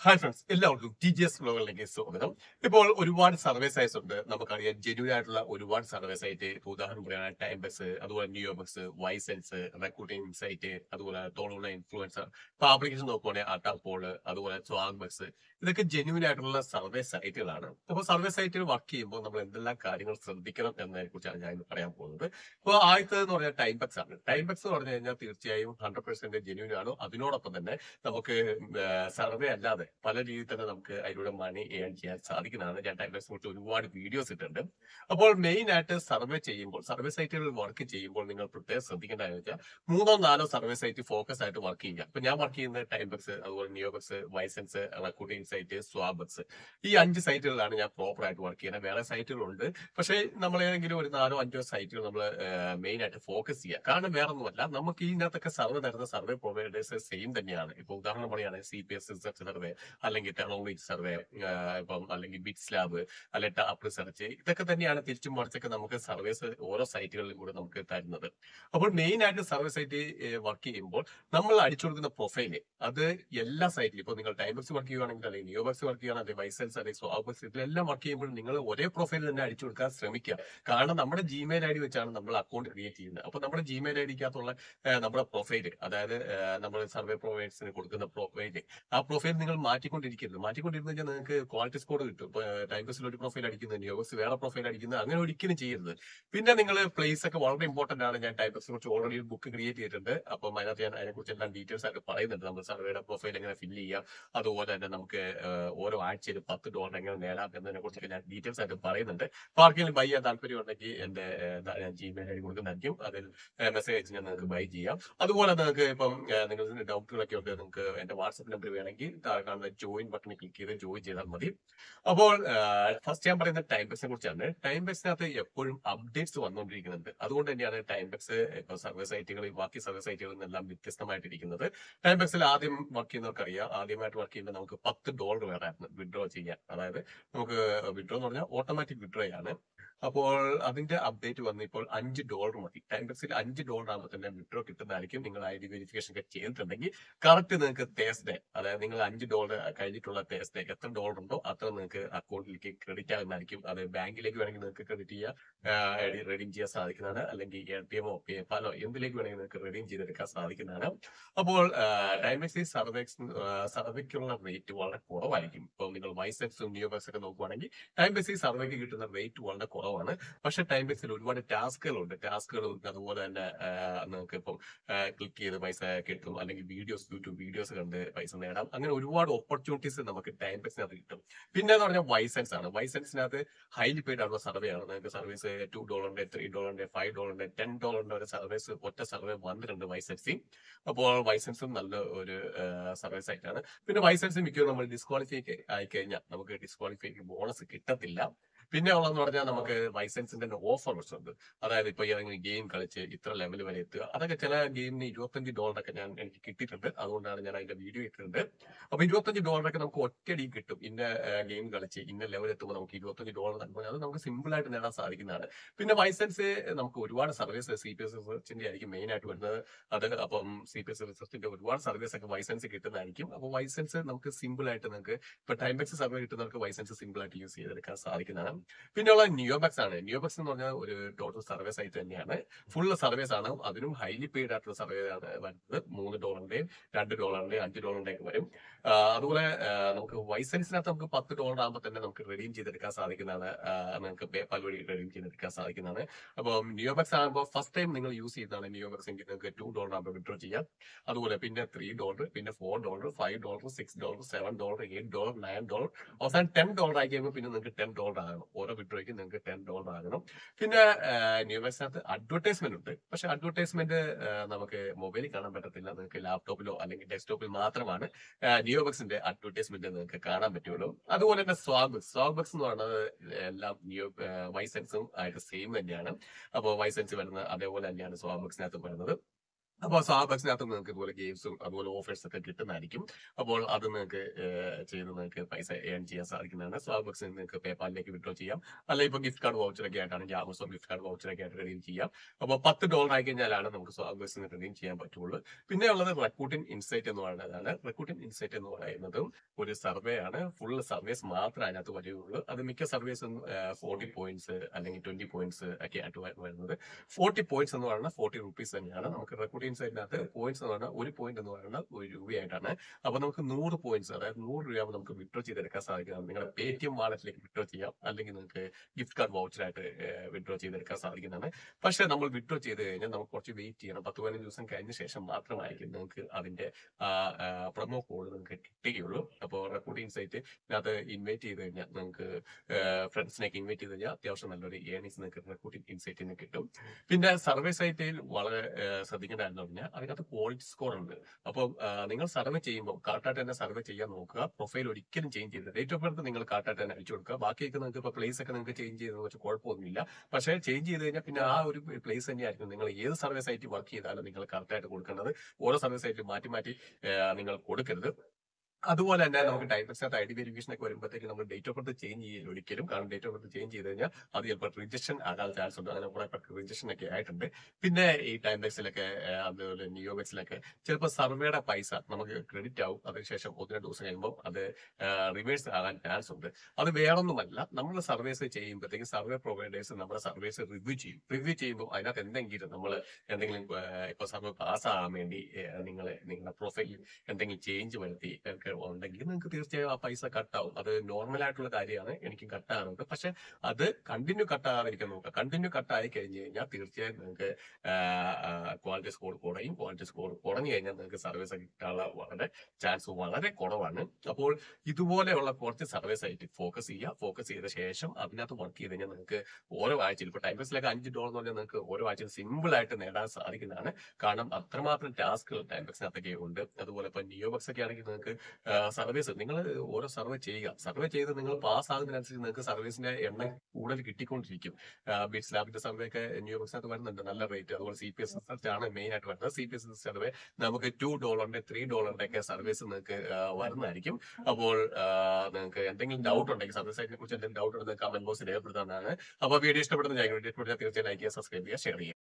hi friends എല്ലാവർക്കും T G S ബ്ലോഗിലേക്ക് സ്വാഗതം ഇപ്പോൾ ഒരുപാട് സർവേ സൈറ്റ്സ് ഉണ്ട് നമുക്കറിയാം ജെന്യൂൻ ആയിട്ടുള്ള ഒരുപാട് സർവേ സൈറ്റ് ഇപ്പോൾ ഉദാഹരണം പറയുകയാണെങ്കിൽ ടൈം ബസ് അതുപോലെ NeoBux ySense recruiting site അതുപോലെ തോളുള്ള ഇൻഫ്ലുവൻസർ ഇപ്പൊ ആപ്ലിക്കേഷൻ നോക്കുവാണെങ്കിൽ അട്ടാപ്പോൾ അതുപോലെ സ്വാഗ് ബസ് ഇതൊക്കെ ജെന്യൂൻ ആയിട്ടുള്ള സർവേ സൈറ്റുകളാണ് അപ്പോൾ സർവേ സൈറ്റുകൾ വർക്ക് ചെയ്യുമ്പോൾ നമ്മൾ എന്തെല്ലാം കാര്യങ്ങൾ ശ്രദ്ധിക്കണം എന്നതിനെ കുറിച്ചാണ് ഞാൻ ഇന്ന് പറയാൻ പോകുന്നത് ഇപ്പോൾ ആദ്യത്തെ എന്ന് പറഞ്ഞാൽ ടൈം ബക്സ് ആണ് ടൈം ബക്സ് എന്ന് പറഞ്ഞു കഴിഞ്ഞാൽ തീർച്ചയായും ഹൺഡ്രഡ് പെർസെന്റ് ജെന്യൂൻ ആണ് അതിനോടൊപ്പം തന്നെ നമുക്ക് സർവേ അല്ലാതെ പല രീതിയിൽ തന്നെ നമുക്ക് അതിലൂടെ മണി ഏൺ ചെയ്യാൻ സാധിക്കുന്നതാണ് ഞാൻ ടൈം ബക്സ് കുറിച്ച് ഒരുപാട് വീഡിയോസ് ഇട്ടിട്ടുണ്ട് അപ്പോൾ മെയിൻ ആയിട്ട് സർവേ ചെയ്യുമ്പോൾ സർവേ സൈറ്റുകളിൽ വർക്ക് ചെയ്യുമ്പോൾ നിങ്ങൾ പ്രത്യേകം ശ്രദ്ധിക്കേണ്ടതെന്ന് വെച്ചാൽ മൂന്നോ നാലോ സർവേ സൈറ്റ് ഫോക്കസ് ആയിട്ട് വർക്ക് ചെയ്യുക ഇപ്പൊ ഞാൻ വർക്ക് ചെയ്യുന്നത് ടൈം ബക്സ് അതുപോലെ NeoBux ySense recording site Swagbucks ഈ അഞ്ച് സൈറ്റുകളിലാണ് ഞാൻ പ്രോപ്പർ ആയിട്ട് വർക്ക് ചെയ്യുന്നത് വേറെ സൈറ്റുകളുണ്ട് പക്ഷേ നമ്മൾ ഏതെങ്കിലും ഒരു നാലോ അഞ്ചോ സൈറ്റുകൾ നമ്മൾ മെയിൻ ആയിട്ട് ഫോക്കസ് ചെയ്യുക കാരണം വേറെ ഒന്നുമല്ല നമുക്ക് ഇതിനകത്തൊക്കെ സർവേ തരുന്ന സർവേ പ്രൊവൈഡേഴ്സ് സെയിം തന്നെയാണ് ഇപ്പൊ ഉദാഹരണം പറയുകയാണെങ്കിൽ സി പി എസ് സർവേ അല്ലെങ്കിൽ ടെക്നോളജി സർവേ ഇപ്പം അല്ലെങ്കിൽ ബിറ്റ്സ് ലാബ് അല്ലെങ്കിൽ ടാപ്പ് റിസർച്ച് ഇതൊക്കെ തന്നെയാണ് തിരിച്ചും മറിച്ചൊക്കെ നമുക്ക് സർവീസ് ഓരോ സൈറ്റുകളിലും കൂടെ നമുക്ക് തരുന്നത് അപ്പോൾ മെയിൻ ആയിട്ട് സർവീസ് സൈറ്റ് വർക്ക് ചെയ്യുമ്പോൾ നമ്മൾ അടിച്ചു കൊടുക്കുന്ന പ്രൊഫൈല് അത് എല്ലാ സൈറ്റിലും ഇപ്പോൾ നിങ്ങൾ ടൈംബക്സ് വർക്ക് ചെയ്യുകയാണെങ്കിൽ അല്ലെങ്കിൽ നിയോബക്സ് വർക്ക് ചെയ്യുകയാണെങ്കിൽ അല്ലെങ്കിൽ വൈസൻസ് അല്ലെങ്കിൽ സ്വാബക്സ് ഇതിലെല്ലാം വർക്ക് ചെയ്യുമ്പോൾ നിങ്ങൾ ഒരേ പ്രൊഫൈൽ തന്നെ അടിച്ചു കൊടുക്കാൻ ശ്രമിക്കുക കാരണം നമ്മുടെ ജിമെയിൽ ഐ ഡി വെച്ചാണ് നമ്മൾ അക്കൗണ്ട് ക്രിയേറ്റ് ചെയ്യുന്നത് അപ്പോൾ നമ്മുടെ ജിമെയിൽ ഐ ഡിക്കകത്തുള്ള നമ്മുടെ പ്രൊഫൈല് അതായത് നമ്മൾ സർവേ പ്രൊവൈഡേഴ്സിന് കൊടുക്കുന്ന പ്രൊഫൈല് ആ പ്രൊഫൈൽ നിങ്ങൾ മാറ്റിക്കൊണ്ടിരിക്കരുത് മാറ്റിക്കൊണ്ടിരുന്ന കഴിഞ്ഞാൽ നിങ്ങൾക്ക് ക്വാളിറ്റി സ്കോർ കിട്ടും ഇപ്പൊ ടൈംബസിൽ ഒരു പ്രൊഫൈൽ അടിക്കുന്നത് നിയോബസ് വേറെ പ്രൊഫൈൽ അടിക്കുന്നത് അങ്ങനെ ഒരിക്കലും ചെയ്യരുത് പിന്നെ നിങ്ങൾ പ്ലേസ് ഒക്കെ വളരെ ഇമ്പോർട്ടന്റ് ആണ് ഞാൻ ടൈംബസിനെ കുറിച്ച് ഓൾറെഡി ഒരു ബുക്ക് ക്രിയേറ്റ് ചെയ്തിട്ടുണ്ട് അപ്പം അതിനകത്ത് ഞാൻ അതിനെ കുറിച്ച് എല്ലാം ഡീറ്റെയിൽസ് ആയിട്ട് പറയുന്നുണ്ട് നമ്മൾ സർവേയുടെ പ്രൊഫൈൽ എങ്ങനെ ഫില്ല് ചെയ്യാം അതുപോലെ തന്നെ നമുക്ക് ഓരോ ആഴ്ചയിൽ പത്ത് ഡോളർ എങ്ങനെ നേടാം എന്നതിനെ കുറിച്ചൊക്കെ ഞാൻ ഡീറ്റെയിൽസ് ആയിട്ട് പറയുന്നുണ്ട് അപ്പൊ ആർക്കെങ്കിലും ബൈ ചെയ്യാൻ താല്പര്യം ഉണ്ടെങ്കിൽ എന്റെ ഞാൻ ജിമെയിൽ ഐ ഡി കൊടുക്കുന്നതായിരിക്കും അതിൽ മെസ്സേജ് അയച്ച് ഞാൻ നിങ്ങൾക്ക് ബൈ ചെയ്യാം അതുപോലെ നിങ്ങൾക്ക് ഇപ്പം നിങ്ങൾ ഡൗട്ടുകളൊക്കെ ഉണ്ട് നിങ്ങൾക്ക് എന്റെ വാട്സ്ആപ്പ് നമ്പർ വേണമെങ്കിൽ താഴെ കാണുന്ന ജോയിൻ ബട്ടണിൽ ക്ലിക്ക് ചെയ്ത് ജോയിൻ ചെയ്താൽ മതി അപ്പോൾ ഫസ്റ്റ് ഞാൻ പറയുന്നത് ടൈം ബക്സിനെ കുറിച്ചാണ് ടൈം ബക്സിനകത്ത് എപ്പോഴും അപ്ഡേറ്റ്സ് വന്നുകൊണ്ടിരിക്കുന്നുണ്ട് അതുകൊണ്ട് തന്നെയാണ് ടൈം ബക്സ് ഇപ്പൊ സർവേ സൈറ്റുകളിൽ ബാക്കി സർവേ സൈറ്റുകളിൽ നിന്നെല്ലാം വ്യത്യസ്തമായിട്ടിരിക്കുന്നത് ടൈം ബക്സിൽ ആദ്യം വർക്ക് ചെയ്യുന്നവർക്ക് അറിയാം ആദ്യമായിട്ട് വർക്ക് ചെയ്യുമ്പോൾ നമുക്ക് പത്ത് ഡോളർ വേണമായിരുന്നു വിഡ്രോ ചെയ്യാൻ അതായത് നമുക്ക് വിഡ്രോ എന്ന് പറഞ്ഞാൽ ഓട്ടോമാറ്റിക് വിഡ്രോ ആണ് അപ്പോൾ അതിന്റെ അപ്ഡേറ്റ് വന്ന് ഇപ്പോൾ അഞ്ച് ഡോളർ മതി ടൈം ബക്സിൽ അഞ്ച് ഡോളർ ആകുമ്പോൾ തന്നെ വിഡ്രോ കിട്ടുന്നതായിരിക്കും നിങ്ങൾ ഐ ഡി വെരിഫിക്കേഷൻ ഒക്കെ ചെയ്തിട്ടുണ്ടെങ്കിൽ കറക്റ്റ് നിങ്ങൾക്ക് തേഴ്സ്ഡേ അതായത് നിങ്ങൾ അഞ്ച് ഡോളർ കഴിഞ്ഞിട്ടുള്ള തേഴ്സ്ഡേ എത്ര ഡോളർ ഉണ്ടോ അത്ര നിങ്ങൾക്ക് അക്കൗണ്ടിലേക്ക് ക്രെഡിറ്റ് ആകുന്നതായിരിക്കും അത് ബാങ്കിലേക്ക് വേണമെങ്കിൽ നിങ്ങൾക്ക് ക്രെഡിറ്റ് ചെയ്യാം റെഡീം ചെയ്യാൻ സാധിക്കുന്നതാണ് അല്ലെങ്കിൽ എ ടി എമ്മോ പേപ്പാലോ എന്തിലേക്ക് വേണമെങ്കിൽ നിങ്ങൾക്ക് റെഡീം ചെയ്തെടുക്കാൻ സാധിക്കുന്നതാണ് അപ്പോൾ ടൈംബക്സ് സർവേക്സ് സർവേക്കുള്ള റേറ്റ് വളരെ കുറവായിരിക്കും ഇപ്പോൾ നിങ്ങൾ വൈസെക്സും നിയോബക്സ് ഒക്കെ നോക്കുവാണെങ്കിൽ ടൈംബക്സ് സർവേക്ക് കിട്ടുന്ന റേറ്റ് വളരെ കുറവാണ് പക്ഷെ ടൈംബക്സിൽ ഒരുപാട് ടാസ്കുകളുണ്ട് ടാസ്കുകൾ അതുപോലെ തന്നെ നിങ്ങൾക്ക് ഇപ്പം ക്ലിക്ക് ചെയ്ത് പൈസ കിട്ടും അല്ലെങ്കിൽ വീഡിയോസ് യൂട്യൂബ് വീഡിയോസ് കണ്ട് പൈസ നേടാം അങ്ങനെ ഒരുപാട് ഓപ്പർച്യൂണിറ്റീസ് നമുക്ക് ടൈം ബക്സിനകത്ത് കിട്ടും പിന്നെ എന്ന് പറഞ്ഞാൽ വൈസൻസ് ആണ് വൈസൻസിനകത്ത് ഹൈലി പെയ്ഡ് ആയിട്ടുള്ള സർവേ ആണ് നിങ്ങൾക്ക് സർവീസ് ടു ഡോളറിന്റെ ത്രീ ഡോളറിന്റെ ഫൈവ് ഡോളറിന്റെ ടെൻ ഡോളറിന്റെ ഒരു സർവീസ് ഒറ്റ സർവേ വന്നിട്ടുണ്ട് വൈസൻസിൽ അപ്പോൾ വൈസൻസും നല്ല ഒരു സർവീസ് ആയിട്ടാണ് പിന്നെ വൈസൻസ് മിക്കവാറും നമ്മൾ ഡിസ്ക്വാളിഫൈ ആയി കഴിഞ്ഞാൽ നമുക്ക് ഡിസ്ക്വാളിഫൈക്ക് ബോണസ് കിട്ടത്തില്ല പിന്നെ ഉള്ളതെന്ന് പറഞ്ഞാൽ നമുക്ക് ലൈസൻസിന്റെ ഓഫേഴ്സ് ഉണ്ട് അതായത് ഇപ്പൊ ഏതെങ്കിലും ഗെയിം കളിച്ച് ഇത്ര ലെവൽ വരെ എത്തുക അതൊക്കെ ചില ഗെയിമിന് ഇരുപത്തഞ്ച് ഡോളറൊക്കെ ഞാൻ എനിക്ക് കിട്ടിയിട്ടുണ്ട് അതുകൊണ്ടാണ് ഞാൻ അതിന്റെ വീഡിയോ ഇട്ടിട്ടുണ്ട് അപ്പൊ ഇരുപത്തഞ്ച് ഡോളറൊക്കെ നമുക്ക് ഒറ്റയടി കിട്ടും ഇന്ന ഗെയിം കളിച്ച് ഇന്ന ലെവൽ എത്തുമ്പോൾ നമുക്ക് ഇരുപത്തഞ്ച് ഡോളർ നൽകുമ്പോൾ അത് നമുക്ക് സിമ്പിൾ ആയിട്ട് നേടാൻ സാധിക്കുന്നതാണ് പിന്നെ ലൈസൻസ് നമുക്ക് ഒരുപാട് സർവീസ് സി പി എസ് റിസർച്ചിന്റെ ആയിരിക്കും മെയിൻ ആയിട്ട് വരുന്നത് അത് അപ്പം സി പി എസ് റിസർച്ചിന്റെ ഒരുപാട് സർവീസ് ഒക്കെ ലൈസൻസ് കിട്ടുന്നതായിരിക്കും അപ്പോൾ ലൈസൻസ് നമുക്ക് സിമ്പിൾ ആയിട്ട് നമുക്ക് ഇപ്പൊ ടൈംബെക്സ് സർവേ കിട്ടുന്നവർക്ക് ലൈസൻസ് സിമ്പിൾ ആയിട്ട് യൂസ് ചെയ്തെടുക്കാൻ സാധിക്കുന്നതാണ് പിന്നെയുള്ള നിയോബക്സ് ആണ് നിയോബക്സ് എന്ന് പറഞ്ഞാൽ ഒരു ടോട്ടൽ സർവേ സൈറ്റ് തന്നെയാണ് ഫുൾ സർവീസ് ആണ് അതിനും ഹൈലി പെയ്ഡ് ആയിട്ടുള്ള സർവേ ആണ് വരുന്നത് മൂന്ന് ഡോളറിന്റെയും രണ്ട് ഡോളറിന്റെയും അഞ്ച് ഡോളറിന്റെയും ഒക്കെ വരും അതുപോലെ നമുക്ക് വൈസൻസിനകത്ത് നമുക്ക് പത്ത് ഡോളർ ആകുമ്പോൾ തന്നെ നമുക്ക് റെഡീം ചെയ്തെടുക്കാൻ സാധിക്കുന്നതാണ് നമുക്ക് പേപ്പാൽ വഴി റെഡീം ചെയ്തെടുക്കാൻ സാധിക്കുന്നതാണ് അപ്പം നിയോബക്സ് ആകുമ്പോൾ ഫസ്റ്റ് ടൈം നിങ്ങൾ യൂസ് ചെയ്യുന്നതാണ് നിയോബക്സ് എങ്കിൽ നിങ്ങൾക്ക് ടു ഡോളർ ആകുമ്പോൾ വിഡ്രോ ചെയ്യാം അതുപോലെ പിന്നെ ത്രീ ഡോളർ പിന്നെ four dollar five dollar six dollar seven dollar eight dollar nine dollar അവസാനം ടെൻ ഡോളർ ആയി കഴിയുമ്പോൾ പിന്നെ നിങ്ങൾക്ക് ടെൻ ഡോളർ ആകണം ഓരോ വിഡ്രോയ്ക്ക് നിങ്ങൾക്ക് ടെൻ ഡോളർ ആകണം പിന്നെ ന്യൂബക്സിനകത്ത് അഡ്വർടൈസ്മെന്റ് ഉണ്ട് പക്ഷെ അഡ്വർടൈസ്മെന്റ് നമുക്ക് മൊബൈലിൽ കാണാൻ പറ്റത്തില്ല നിങ്ങൾക്ക് ലാപ്ടോപ്പിലോ അല്ലെങ്കിൽ ഡെസ്ക്ടോപ്പിൽ മാത്രമാണ് ന്യൂബക്സിന്റെ അഡ്വർടൈസ്മെന്റ് നിങ്ങൾക്ക് കാണാൻ പറ്റുള്ളൂ അതുപോലെ തന്നെ സ്വാഗ് സ്വാഗ്ബക്സ് എന്ന് പറയുന്നത് എല്ലാം ന്യൂ വൈസൻസും ആയിട്ട് സെയിം തന്നെയാണ് അപ്പോൾ വൈസൻസ് വരുന്നത് അതേപോലെ തന്നെയാണ് സ്വാഗ്ബക്സിനകത്ത് വരുന്നത് അപ്പോൾ സ്റ്റാർബക്സിനകത്ത് നിങ്ങൾക്ക് ഇതുപോലെ ഗെയിംസും അതുപോലെ ഓഫേഴ്സ് ഒക്കെ കിട്ടുന്നതായിരിക്കും അപ്പോൾ അത് നിങ്ങൾക്ക് ഏഹ്, ചെയ്ത് നിങ്ങൾക്ക് പൈസ ഏൺ ചെയ്യാൻ സാധിക്കുന്നതാണ് സ്റ്റാർബക്സിൽ നിങ്ങൾക്ക് പേപ്പാലിലേക്ക് വിഡ്രോ ചെയ്യാം അല്ലെങ്കിൽ ഇപ്പോൾ ഗിഫ്റ്റ് കാർഡ് വൗച്ചറൊക്കെ ആയിട്ടാണെങ്കിൽ ആമസോൺ ഗിഫ്റ്റ് കാർഡ് വൗച്ചറൊക്കെ ആയിട്ട് റെഡീം ചെയ്യാം അപ്പോൾ പത്ത് ഡോളർ ആയി കഴിഞ്ഞാലാണ് നമുക്ക് സ്റ്റാർബക്സിന് റെഡീം ചെയ്യാൻ പറ്റുള്ളൂ പിന്നെ ഉള്ളത് റെക്കൂട്ടിൻ ഇൻസൈറ്റ് എന്ന് പറയുന്നതാണ് റെക്കൂട്ടിൻ ഇൻസൈറ്റ് എന്ന് പറയുന്നതും ഒരു സർവേ ആണ് ഫുൾ സർവേസ് മാത്രമേ അതിനകത്ത് വരികയുള്ളൂ അത് മിക്ക സർവേസും ഫോർട്ടി പോയിന്റ്സ് അല്ലെങ്കിൽ ട്വന്റി പോയിന്റ്സ് ഒക്കെ ആയിട്ട് വ- വരുന്നത് ഫോർട്ടി പോയിന്റ്സ് എന്ന് പറയുന്നത് ഫോർട്ടി റുപ്പീസ് തന്നെയാണ് നമുക്ക് റെക്കോർഡ് ഇൻസൈഡിനകത്ത് പോയിന്റ്സ് എന്ന് പറഞ്ഞാൽ ഒരു പോയിന്റ് എന്ന് പറയുന്നത് ഒരു രൂപയായിട്ടാണ് അപ്പൊ നമുക്ക് നൂറ് പോയിന്റ്സ് അതായത് നൂറ് രൂപ നമുക്ക് വിഡ്രോ ചെയ്തെടുക്കാൻ സാധിക്കുന്നതാണ് നിങ്ങളുടെ പേ ടി എം വാളറ്റിലേക്ക് വിഡ്രോ ചെയ്യാം അല്ലെങ്കിൽ നിങ്ങൾക്ക് ഗിഫ്റ്റ് കാർഡ് വൗച്ചറായിട്ട് വിഡ്രോ ചെയ്തെടുക്കാൻ സാധിക്കുന്നതാണ് പക്ഷേ നമ്മൾ വിഡ്രോ ചെയ്ത് കഴിഞ്ഞാൽ നമുക്ക് കുറച്ച് വെയിറ്റ് ചെയ്യണം പത്ത് പതിനഞ്ച് ദിവസം കഴിഞ്ഞ ശേഷം മാത്രമായിരിക്കും നിങ്ങൾക്ക് അതിന്റെ പ്രൊമോ കോഡ് നിങ്ങൾക്ക് കിട്ടുകയുള്ളൂ അപ്പോൾ റെക്കോർഡ് ഇൻസൈറ്റ് ഇതിനകത്ത് ഇൻവൈറ്റ് ചെയ്ത് കഴിഞ്ഞാൽ നിങ്ങൾക്ക് ഫ്രണ്ട്സിനൊക്കെ ഇൻവൈറ്റ് ചെയ്ത് കഴിഞ്ഞാൽ അത്യാവശ്യം നല്ലൊരു ഏണിങ്സ് നിങ്ങൾക്ക് റെക്കോർഡിംഗ് ഇൻസൈറ്റിന് കിട്ടും പിന്നെ സർവേ സൈറ്റിൽ വളരെ ഏഹ്, ശ്രദ്ധിക്കേണ്ടതെന്ന് പറഞ്ഞാൽ അതിനകത്ത് ക്വാളിറ്റി സ്കോർ ഉണ്ട് അപ്പോൾ നിങ്ങൾ സർവേ ചെയ്യുമ്പോൾ കാർട്ടായിട്ട് തന്നെ സർവേ ചെയ്യാൻ നോക്കുക പ്രൊഫൈൽ ഒരിക്കലും ചേഞ്ച് ചെയ്ത് ഡേറ്റ് ഓഫ് ബർത്ത് നിങ്ങൾ കാർട്ടായിട്ട് തന്നെ അടിച്ചു കൊടുക്കുക ബാക്കിയൊക്കെ നിങ്ങൾക്ക് ഇപ്പോൾ പ്ലേസ് ഒക്കെ നിങ്ങൾക്ക് ചേഞ്ച് ചെയ്തത് വെച്ച് കുഴപ്പമൊന്നുമില്ല പക്ഷേ ചേഞ്ച് ചെയ്ത് കഴിഞ്ഞാൽ പിന്നെ ആ ഒരു പ്ലേസ് തന്നെയായിരിക്കും നിങ്ങൾ ഏത് സർവേ സൈറ്റിൽ വർക്ക് ചെയ്താലും നിങ്ങൾ കറക്റ്റായിട്ട് കൊടുക്കേണ്ടത് ഓരോ സർവേ സൈറ്റിൽ മാറ്റി മാറ്റി ഏഹ്, നിങ്ങൾ കൊടുക്കരുത് അതുപോലെ തന്നെ നമുക്ക് ടൈം ബെക്സിനകത്ത് ഐ ഡി വെരിഫിക്കേഷൻ ഒക്കെ വരുമ്പോഴത്തേക്ക് നമ്മൾ ഡേറ്റ് ഓഫ് ബർത്ത് ചേഞ്ച് ചെയ്യില്ല ഒരിക്കലും കാരണം ഡേറ്റ് ഓഫ് ബർത്ത് ചേഞ്ച് ചെയ്ത് കഴിഞ്ഞാൽ അത് ചിലപ്പോൾ റിജക്ഷൻ ആകാൻ ചാൻസ് ഉണ്ട് അങ്ങനെ കുറെ പേർക്ക് റിജക്ഷൻ ഒക്കെ ആയിട്ടുണ്ട് പിന്നെ ഈ ടൈം ബെക്സിലൊക്കെ അതുപോലെ നിയോ ബെക്സിലൊക്കെ ചിലപ്പോൾ സർവേയുടെ പൈസ നമുക്ക് ക്രെഡിറ്റ് ആവും അതിനുശേഷം ഒന്ന് രണ്ട് ദിവസം കഴിയുമ്പോൾ അത് റിവേഴ്സ് ആകാൻ ചാൻസ് ഉണ്ട് അത് വേറൊന്നുമല്ല നമ്മൾ സർവേസ് ചെയ്യുമ്പോഴത്തേക്ക് സർവേ പ്രൊവൈഡേഴ്സ് നമ്മുടെ സർവേസ് റിവ്യൂ ചെയ്യും റിവ്യൂ ചെയ്യുമ്പോൾ അതിനകത്ത് എന്തെങ്കിലും നമ്മൾ എന്തെങ്കിലും ഇപ്പൊ സർവേ പാസ്സാകാൻ വേണ്ടി നിങ്ങൾ നിങ്ങളുടെ പ്രൊഫൈൽ എന്തെങ്കിലും ചേഞ്ച് വരുത്തി ഒക്കെ ഉണ്ടെങ്കിൽ നിങ്ങൾക്ക് തീർച്ചയായും ആ പൈസ കട്ടാവും അത് നോർമൽ ആയിട്ടുള്ള കാര്യമാണ് എനിക്കും കട്ടാറുണ്ട് പക്ഷെ അത് കണ്ടിന്യൂ കട്ടാകാതിരിക്കാൻ നോക്കുക കണ്ടിന്യൂ കട്ടായി കഴിഞ്ഞ് കഴിഞ്ഞാൽ തീർച്ചയായും നിങ്ങൾക്ക് ക്വാളിറ്റി സ്കോർ കുറയും ക്വാളിറ്റി സ്കോർ കുറഞ്ഞു കഴിഞ്ഞാൽ നിങ്ങൾക്ക് സർവീസ് കിട്ടാനുള്ള വളരെ ചാൻസ് വളരെ കുറവാണ് അപ്പോൾ ഇതുപോലെയുള്ള കുറച്ച് സർവീസ് ആയിട്ട് ഫോക്കസ് ചെയ്യുക ഫോക്കസ് ചെയ്ത ശേഷം അതിനകത്ത് വർക്ക് ചെയ്ത് കഴിഞ്ഞാൽ നിങ്ങൾക്ക് ഓരോ ആഴ്ചയിൽ ഇപ്പൊ ടൈം ബേസിലൊക്കെ അഞ്ച് ഡോളർ എന്ന് പറഞ്ഞാൽ നിങ്ങൾക്ക് ഓരോ ആഴ്ചയിൽ സിമ്പിൾ ആയിട്ട് നേടാൻ സാധിക്കുന്നതാണ് കാരണം അത്രമാത്രം ടാസ്കുകൾ ടൈം ബക്സിനകത്തൊക്കെ ഉണ്ട് അതുപോലെ ഇപ്പൊ നിയോ ബക്സ് ഒക്കെ ആണെങ്കിൽ നിങ്ങൾക്ക് സർവീസ് നിങ്ങൾ ഓരോ സർവേ ചെയ്യുക സർവേ ചെയ്ത് നിങ്ങൾ പാസ് ആകുന്നതിനനുസരിച്ച് നിങ്ങൾക്ക് സർവീസിന്റെ എണ്ണം കൂടുതൽ കിട്ടിക്കൊണ്ടിരിക്കും ബിറ്റ്സ് ലാബിന്റെ സർവേ ഒക്കെ ന്യൂ ബക്സിനകത്ത് വരുന്നുണ്ട് നല്ല റേറ്റ് അതുപോലെ സി പി എസ് റിസർച്ച് ആണ് മെയിൻ ആയിട്ട് വരുന്നത് സി പി എസ് സർവേ നമുക്ക് ടു ഡോളറിന്റെ ത്രീ ഡോളറിന്റെ ഒക്കെ സർവീസ് നിങ്ങൾക്ക് ആ, വരുന്നതായിരിക്കും അപ്പോൾ ആ, നിങ്ങൾക്ക് എന്തെങ്കിലും ഡൗട്ട് ഉണ്ടെങ്കിൽ സർവീസ് സൈറ്റിനെ കുറിച്ച് എന്തെങ്കിലും ഡൗട്ട് ഉണ്ടെങ്കിൽ കമന്റ് ബോക്സ് രേഖപ്പെടുത്താനാണ് അപ്പോൾ വീഡിയോ ഇഷ്ടപ്പെടുന്ന വീഡിയോ ഇഷ്ടപ്പെട്ടാൽ തീർച്ചയായും ലൈക്ക് ചെയ്യുക സബ്സ്ക്രൈബ് ചെയ്യുക ഷെയർ ചെയ്യുക